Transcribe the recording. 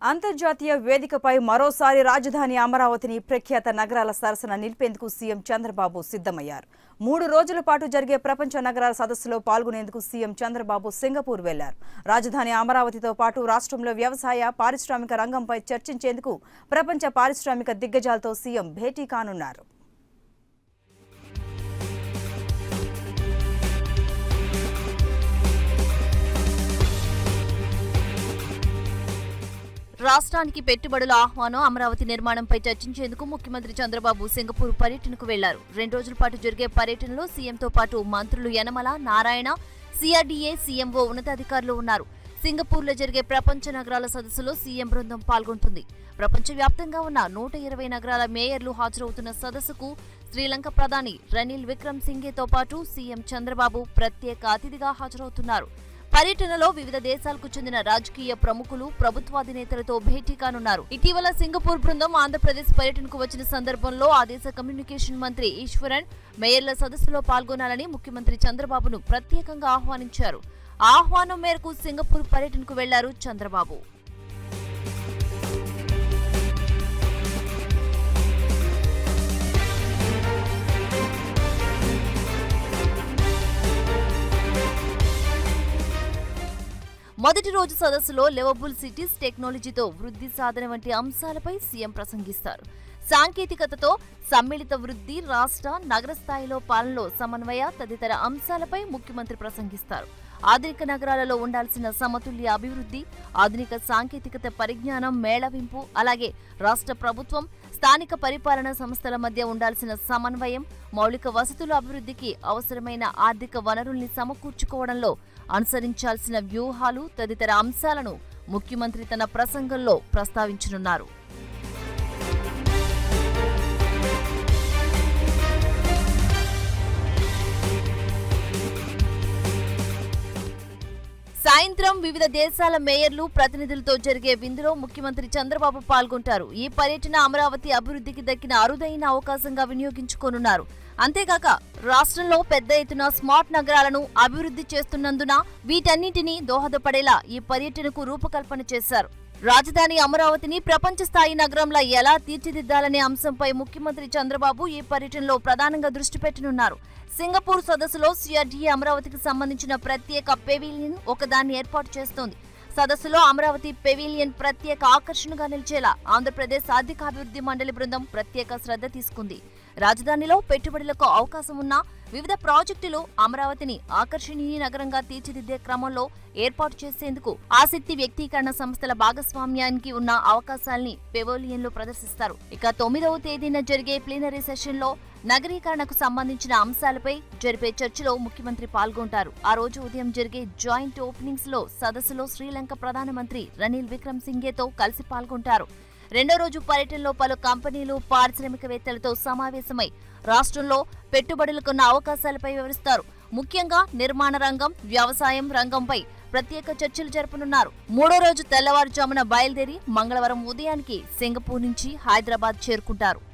అంతర్జాతీయ వేదికపై మరోసారి రాజధాని అమరావతిని ప్రఖ్యాత నగరాల సరసన నిలిపేందుకు సీఎం చంద్రబాబు సిద్ధమయ్యారు మూడు రోజుల పాటు జరిగే ప్రపంచ నగరాల సదస్సులో పాల్గొనేందుకు సీఎం చంద్రబాబు సింగపూర్ వెళ్లారు రాజధాని అమరావతితో పాటు రాష్ట్రంలో వ్యవసాయ పారిశ్రామిక రంగంపై చర్చించేందుకు ప్రపంచ పారిశ్రామిక దిగ్గజాలతో సీఎం భేటీ కానున్నారు రాష్ట్రానికి పెట్టుబడుల ఆహ్వానం అమరావతి నిర్మాణంపై చర్చించేందుకు ముఖ్యమంత్రి చంద్రబాబు సింగపూర్ పర్యటనకు వెళ్లారు రెండు రోజుల పాటు జరిగే పర్యటనలో సీఎంతో పాటు మంత్రులు యనమల నారాయణ సిఆర్డీఏ సీఎంఓ ఉన్నతాధికారులు ఉన్నారు సింగపూర్లో జరిగే ప్రపంచ నగరాల సదస్సులో సీఎం బృందం పాల్గొంటుంది ప్రపంచవ్యాప్తంగా ఉన్న నూట ఇరవై నగరాల మేయర్లు హాజరవుతున్న సదస్సుకు శ్రీలంక ప్రధాని రనిల్ విక్రమ్ సింఘేతో పాటు సీఎం చంద్రబాబు ప్రత్యేక అతిథిగా హాజరవుతున్నారు పర్యటనలో వివిధ దేశాలకు చెందిన రాజకీయ ప్రముఖులు ప్రభుత్వాధినేతలతో భేటీ కానున్నారు ఇటీవల సింగపూర్ బృందం ఆంధ్రప్రదేశ్ పర్యటనకు వచ్చిన సందర్భంలో ఆ దేశ కమ్యూనికేషన్ మంత్రి ఈశ్వరన్ మేయర్ల సదస్సులో పాల్గొనాలని ముఖ్యమంత్రి చంద్రబాబును ప్రత్యేకంగా ఆహ్వానించారు ఆ ఆహ్వానం మేరకు సింగపూర్ పర్యటనకు వెళ్లారు చంద్రబాబు మొదటి రోజు సదస్సులో లెవబుల్ సిటీస్ టెక్నాలజీతో వృద్ధి సాధన వంటి అంశాలపై సీఎం ప్రసంగిస్తారు సాంకేతికతతో సమ్మిళిత వృద్ధి రాష్ట్ర నగర స్థాయిలో పాలనలో సమన్వయ తదితర అంశాలపై ముఖ్యమంత్రి ప్రసంగిస్తారు ఆధునిక నగరాలలో ఉండాల్సిన సమతుల్య అభివృద్ధి ఆధునిక సాంకేతికత పరిజ్ఞానం మేళవింపు అలాగే రాష్ట్ర ప్రభుత్వం స్థానిక పరిపాలనా సంస్థల మధ్య ఉండాల్సిన సమన్వయం మౌలిక వసతుల అభివృద్ధికి అవసరమైన ఆర్థిక వనరుల్ని సమకూర్చుకోవడంలో అనుసరించాల్సిన వ్యూహాలు తదితర అంశాలను ముఖ్యమంత్రి తన ప్రసంగంలో ప్రస్తావించనున్నారు సాయంత్రం వివిధ దేశాల మేయర్లు ప్రతినిధులతో జరిగే విందులో ముఖ్యమంత్రి చంద్రబాబు పాల్గొంటారు ఈ పర్యటన అమరావతి అభివృద్ధికి దక్కిన అరుదైన అవకాశంగా వినియోగించుకోనున్నారు అంతేగాక రాష్ట్రంలో పెద్ద ఎత్తున స్మార్ట్ నగరాలను అభివృద్ధి చేస్తున్నందున వీటన్నింటినీ దోహదపడేలా ఈ పర్యటనకు రూపకల్పన చేశారు రాజధాని అమరావతిని ప్రపంచ స్థాయి నగరంలా ఎలా తీర్చిదిద్దాలనే అంశంపై ముఖ్యమంత్రి చంద్రబాబు ఈ పర్యటనలో ప్రధానంగా దృష్టి పెట్టనున్నారు సింగపూర్ సదస్సులో సిఆర్డీఏ అమరావతికి సంబంధించిన ప్రత్యేక పెవిలియన్ ఒకదాన్ని ఏర్పాటు చేస్తోంది సదస్సులో అమరావతి పెవిలియన్ ప్రత్యేక ఆకర్షణగా నిలిచేలా ఆంధ్రప్రదేశ్ ఆర్థికాభివృద్ధి మండలి బృందం ప్రత్యేక శ్రద్ధ తీసుకుంది రాజధానిలో పెట్టుబడులకు అవకాశం ఉన్న వివిధ ప్రాజెక్టులు అమరావతిని ఆకర్షణీయ నగరంగా తీర్చిదిద్దే క్రమంలో ఏర్పాటు చేసేందుకు ఆసక్తి వ్యక్తీకరణ సంస్థల భాగస్వామ్యానికి ఉన్న అవకాశాల్ని పెవోలియన్లో ప్రదర్శిస్తారు ఇక తొమ్మిదవ తేదీన జరిగే ప్లీనరీ సెషన్లో నగరీకరణకు సంబంధించిన అంశాలపై జరిపే చర్చలో ముఖ్యమంత్రి పాల్గొంటారు ఆ రోజు ఉదయం జరిగే జాయింట్ ఓపెనింగ్స్ లో సదస్సులో శ్రీలంక ప్రధానమంత్రి రనిల్ విక్రమ్ సింఘేతో కలిసి పాల్గొంటారు రెండో రోజు పర్యటనలో పలు కంపెనీలు పారిశ్రామికవేత్తలతో సమావేశమై రాష్ట్రంలో పెట్టుబడులకున్న అవకాశాలపై వివరిస్తారు ముఖ్యంగా నిర్మాణ రంగం వ్యవసాయం రంగంపై ప్రత్యేక చర్చలు జరపనున్నారు మూడో రోజు తెల్లవారుజామున బయలుదేరి మంగళవారం ఉదయానికి సింగపూర్ నుంచి హైదరాబాద్ చేరుకుంటారు